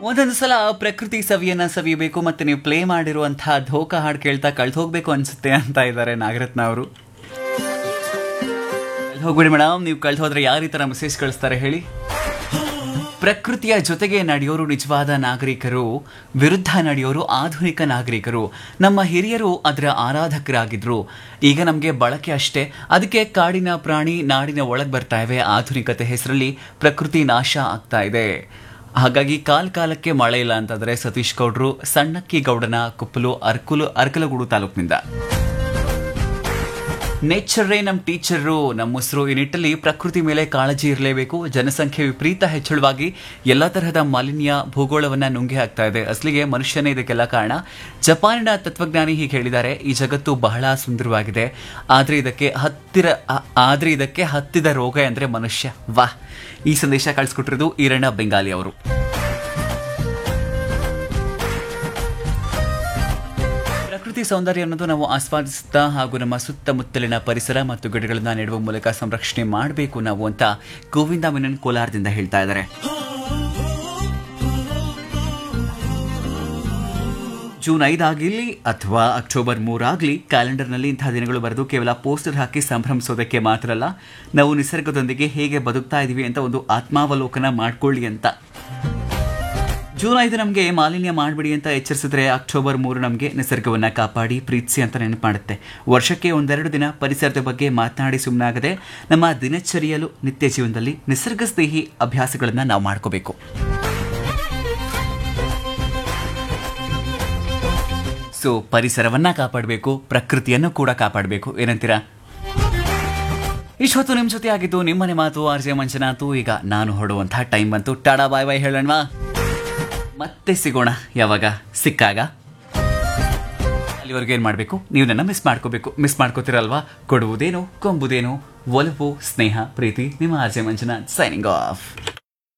ಒಂದೊಂದು ಸಲ ಪ್ರಕೃತಿ ಸವಿಯನ್ನ ಸವಿಯಬೇಕು ಮತ್ತೆ ನೀವು ಪ್ಲೇ ಮಾಡಿರುವಂತಹ ಧೋಕಾ ಹಾಡು ಕೇಳ್ತಾ ಕಳ್ದು ಹೋಗ್ಬೇಕು ಅನ್ಸುತ್ತೆ ಅಂತ ಇದ್ದಾರೆ ನಾಗರತ್ನ ಅವರು ಹೋಗ್ಬಿಡಿ ಮೇಡಮ್ ನೀವು ಕಳ್ದು ಹೋದ್ರೆ ಯಾವ ರೀತಿ ಮೆಸೇಜ್ ಕಳಿಸ್ತಾರೆ ಹೇಳಿ ಪ್ರಕೃತಿಯ ಜೊತೆಗೆ ನಡೆಯೋರು ನಿಜವಾದ ನಾಗರಿಕರು ವಿರುದ್ಧ ನಡೆಯೋರು ಆಧುನಿಕ ನಾಗರಿಕರು ನಮ್ಮ ಹಿರಿಯರು ಅದರ ಆರಾಧಕರಾಗಿದ್ರು ಈಗ ನಮಗೆ ಬಳಕೆ ಅಷ್ಟೇ ಅದಕ್ಕೆ ಕಾಡಿನ ಪ್ರಾಣಿ ನಾಡಿನ ಒಳಗೆ ಬರ್ತಾ ಇವೆ ಆಧುನಿಕತೆ ಹೆಸರಲ್ಲಿ ಪ್ರಕೃತಿ ನಾಶ ಆಗ್ತಾ ಇದೆ ಹಾಗಾಗಿ ಕಾಲ್ ಕಾಲಕ್ಕೆ ಮಳೆ ಇಲ್ಲ ಅಂತಂದ್ರೆ ಸತೀಶ್ ಗೌಡ್ರು ಸಣ್ಣಕ್ಕಿ ಗೌಡನ ಕುಪ್ಪಲು ಅರ್ಕುಲು ಅರ್ಕಲಗೂಡು ತಾಲೂಕಿನಿಂದ ನೇಚರೇ ನಮ್ಮ ಟೀಚರು ನಮ್ಮ ಉಸಿರು ಈ ನಿಟ್ಟಲ್ಲಿ ಪ್ರಕೃತಿ ಮೇಲೆ ಕಾಳಜಿ ಇರಲೇಬೇಕು ಜನಸಂಖ್ಯೆ ವಿಪರೀತ ಹೆಚ್ಚಳವಾಗಿ ಎಲ್ಲ ತರಹದ ಮಾಲಿನ್ಯ ಭೂಗೋಳವನ್ನ ನುಂಗಿ ಹಾಕ್ತಾ ಇದೆ ಅಸಲಿಗೆ ಮನುಷ್ಯನೇ ಇದಕ್ಕೆಲ್ಲ ಕಾರಣ ಜಪಾನಿನ ತತ್ವಜ್ಞಾನಿ ಹೀಗೆ ಹೇಳಿದ್ದಾರೆ ಈ ಜಗತ್ತು ಬಹಳ ಸುಂದರವಾಗಿದೆ ಆದ್ರೆ ಇದಕ್ಕೆ ಹತ್ತಿರ ಆ- ಆದ್ರೆ ಇದಕ್ಕೆ ಹತ್ತಿದ ರೋಗ ಅಂದ್ರೆ ಮನುಷ್ಯ ವಾಹ್ ಈ ಸಂದೇಶ ಕಳಿಸ್ಕೊಟ್ಟಿರೋದು ಈರಣ್ಣ ಬೆಂಗಾಲಿ ಅವರು ಪ್ರಕೃತಿ ಸೌಂದರ್ಯ ಅನ್ನೋದು ನಾವು ಆಸ್ವಾದಿಸುತ್ತಾ ಹಾಗೂ ನಮ್ಮ ಸುತ್ತಮುತ್ತಲಿನ ಪರಿಸರ ಮತ್ತು ಗಿಡಗಳನ್ನ ನೆಡುವ ಮೂಲಕ ಸಂರಕ್ಷಣೆ ಮಾಡಬೇಕು ನಾವು ಅಂತ ಗೋವಿಂದ ಮೆನನ್ ಕೋಲಾರದಿಂದ ಹೇಳ್ತಾ ಇದ್ದಾರೆ ಜೂನ್ ಐದಾಗಿರ್ಲಿ ಅಥವಾ ಅಕ್ಟೋಬರ್ ಮೂರಾಗ್ಲಿ ಕ್ಯಾಲೆಂಡರ್ನಲ್ಲಿ ಇಂತಹ ದಿನಗಳು ಬರೆದು ಕೇವಲ ಪೋಸ್ಟರ್ ಹಾಕಿ ಸಂಭ್ರಮಿಸೋದಕ್ಕೆ ಮಾತ್ರ ಅಲ್ಲ ನಾವು ನಿಸರ್ಗದೊಂದಿಗೆ ಹೇಗೆ ಬದುಕ್ತಾ ಇದೀವಿ ಅಂತ ಒಂದು ಆತ್ಮಾವಲೋಕನ ಮಾಡ್ಕೊಳ್ಳಿ ಅಂತ ಜೂನ್ ಐದು ನಮಗೆ ಮಾಲಿನ್ಯ ಮಾಡಬೇಡಿ ಅಂತ ಎಚ್ಚರಿಸಿದ್ರೆ ಅಕ್ಟೋಬರ್ ಮೂರು ನಮಗೆ ನಿಸರ್ಗವನ್ನ ಕಾಪಾಡಿ ಪ್ರೀತಿಸಿ ಅಂತ ನೆನಪು ಮಾಡುತ್ತೆ ವರ್ಷಕ್ಕೆ ಒಂದೆರಡು ದಿನ ಪರಿಸರದ ಬಗ್ಗೆ ಮಾತನಾಡಿ ಸುಮ್ಮನಾಗದೆ ನಮ್ಮ ದಿನಚರಿಯಲು ನಿತ್ಯ ಜೀವನದಲ್ಲಿ ನಿಸರ್ಗ ಸ್ನೇಹಿ ಅಭ್ಯಾಸಗಳನ್ನ ನಾವು ಮಾಡ್ಕೋಬೇಕು ಸೊ ಪರಿಸರವನ್ನ ಕಾಪಾಡಬೇಕು ಪ್ರಕೃತಿಯನ್ನು ಕೂಡ ಕಾಪಾಡಬೇಕು ಏನಂತೀರಾ ಇಷ್ಟೊತ್ತು ನಿಮ್ಮ ಜೊತೆ ಆಗಿದ್ದು ನಿಮ್ಮನೆ ಮಾತು ಆರ್ ಜೆ ಮಂಜುನಾಥು ಈಗ ನಾನು ಹೊಡುವಂತಹ ಟೈಮ್ ಬಂತು ಟಾಡಾ ಬಾಯ್ ಬಾಯ್ ಹೇಳೋಣವಾ ಮತ್ತೆ ಸಿಗೋಣ ಯಾವಾಗ ಸಿಕ್ಕಾಗ ಅಲ್ಲಿವರೆಗೂ ಏನು ಮಾಡಬೇಕು ನೀವು ನನ್ನ ಮಿಸ್ ಮಾಡ್ಕೋಬೇಕು ಮಿಸ್ ಮಾಡ್ಕೋತಿರಲ್ವಾ ಕೊಡುವುದೇನು ಕೊಂಬುದೇನು ಒಲವು ಸ್ನೇಹ ಪ್ರೀತಿ ನಿಮ್ಮ R J Manjunath signing of